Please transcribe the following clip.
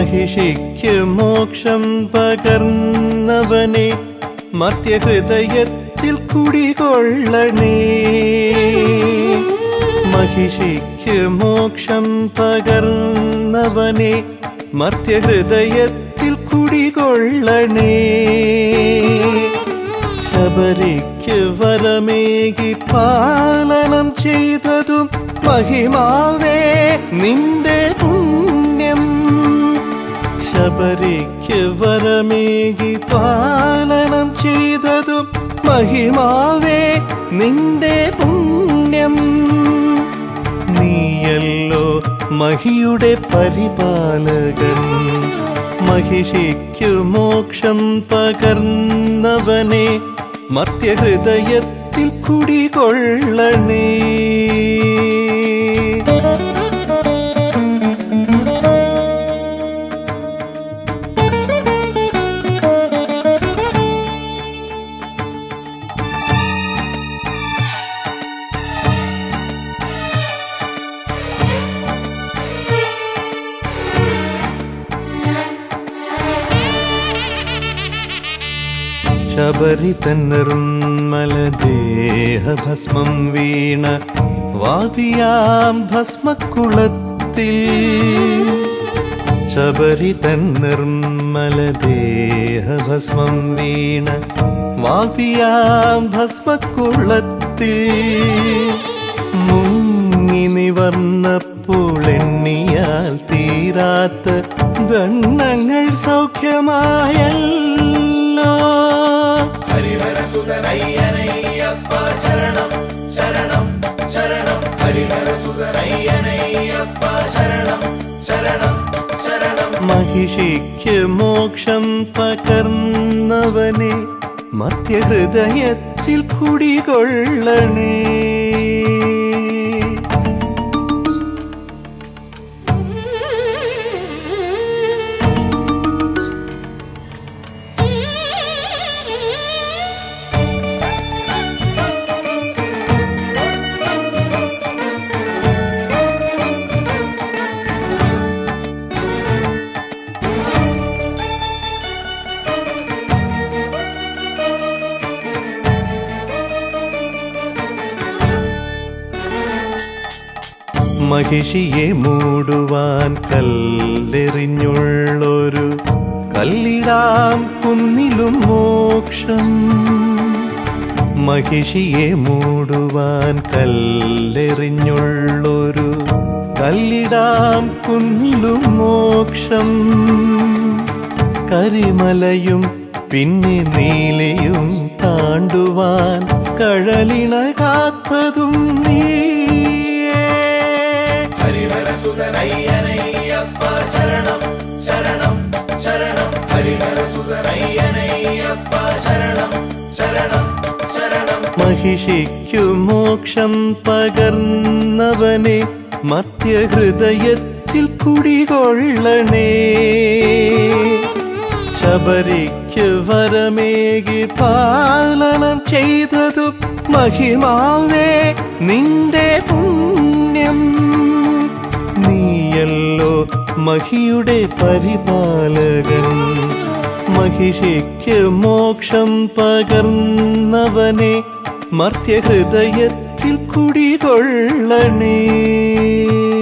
മഹിഷിക്ക് മോക്ഷം പകർന്നവനെ മർത്യഹൃദയത്തിൽ കുടികൊള്ളണേ മഹിഷിക്ക് മോക്ഷം പകർന്നവനെ മർത്യഹൃദയത്തിൽ കുടികൊള്ളണേ ശബരിക്ക് വരമേകി പാലനം ചെയ്തതും മഹിമാവേ നിന്റെ പുണ്യം ശബരിക്ക് വരമേകി പാലനം ചെയ്തതും മഹിമാവേ നിന്റെ പുണ്യം നീയല്ലോ മഹിയുടെ പരിപാലകൻ മഹിഷിക്കു മോക്ഷം പകർന്നവനെ മർത്യഹൃദയത്തിൽ കുടികൊള്ളണേ ശബരി തന്നിർമ്മല ദേഹഭസ്മം വീണ വാപിയാം ഭസ്മക്കുളത്തിൽ ശബരി തന്നിർമ്മല ദേഹഭസ്മം വീണ വാപിയാം ഭസ്മക്കുളത്തിൽ മുങ്ങി നിവർന്നപ്പോൾ എണ്ണിയാൽ തീരാത്ത ദണ്ണങ്ങൾ സൗഖ്യമായല്ലോ ഹരിഹരസുതനയ്യനയ്യപ്പ ശരണം ശരണം ശരണം ഹരിഹരസുതനയ്യനയ്യപ്പ ശരണം ശരണം ശരണം മഹിഷിക്ക് മോക്ഷം പകർന്നവനെ മധ്യഹൃദയത്തിൽ കുടികൊള്ളണേ മഹിഷിയെ മൂടുവാൻ കല്ലെറിഞ്ഞുള്ളൊരു കല്ലിടാം കുന്നിലും മോക്ഷം മഹിഷിയെ മൂടുവാൻ കല്ലെറിഞ്ഞുള്ളൊരു കല്ലിടാം കുന്നിലും മോക്ഷം കരിമലയും പിന്നെ നീലയും താണ്ടുവാൻ കഴലിണ കാത്തതും നീയേ ഹരിഹരസുതനയ്യനയ്യപ്പ ശരണം ശരണം ശരണം ഹരിഹരസുതനയ്യനയ്യപ്പ ശരണം ശരണം ശരണം മഹിഷിക്കു മോക്ഷം പകർന്നവനെ മധ്യഹൃദയത്തിൽ കുടികൊള്ളണേ ശബരിക്ക് വരമേകി പാലനം ചെയ്തതും മഹിമാവേ നിന്റെ പുണ്യം നീയല്ലോ മഹിയുടെ പരിപാലകൻ മഹിഷിക്ക് മോക്ഷം പകർന്നവനെ മർത്യഹൃദയത്തിൽ കുടികൊള്ളണേ